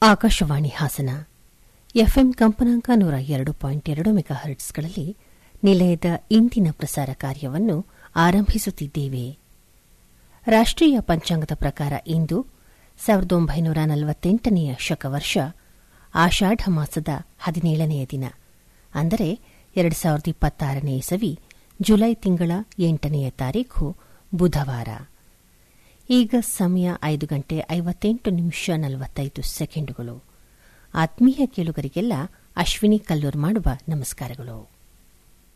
Akashvani Hassan FM ಕಂಪನಾಂಕ ನೂರ ಎರಡು ಪಾಯಿಂಟ್ ಎರಡು ಮೆಗಾ ಹರ್ಟ್ಸ್ಗಳಲ್ಲಿ ನಿಲಯದ ಇಂದಿನ ಪ್ರಸಾರ ಕಾರ್ಯವನ್ನು ಆರಂಭಿಸುತ್ತಿದ್ದೇವೆ ರಾಷ್ಟ್ರೀಯ ಪಂಚಾಂಗದ ಪ್ರಕಾರ ಇಂದು ಸಾವಿರದ ಒಂಬೈನೂರ ನಲವತ್ತೆಂಟನೆಯ ಶಕವರ್ಷ ಆಷಾಢ ಮಾಸದ ಹದಿನೇಳನೆಯ ದಿನ ಅಂದರೆ ಎರಡು ಸಾವಿರದ ಇಪ್ಪತ್ತಾರನೇ ಇಸವಿ ಜುಲೈ ತಿಂಗಳ ಎಂಟನೆಯ ತಾರೀಖು ಬುಧವಾರ ಈಗ ಸಮಯ ಐದು ಗಂಟೆ ಐವತ್ತೆಂಟು ನಿಮಿಷ ನಲವತ್ತೈದು ಸೆಕೆಂಡುಗಳು ಆತ್ಮೀಯ ಕೇಳುಗರಿಗೆಲ್ಲ ಅಶ್ವಿನಿ ಕಲ್ಲೂರ್ ಮಾಡುವ ನಮಸ್ಕಾರಗಳು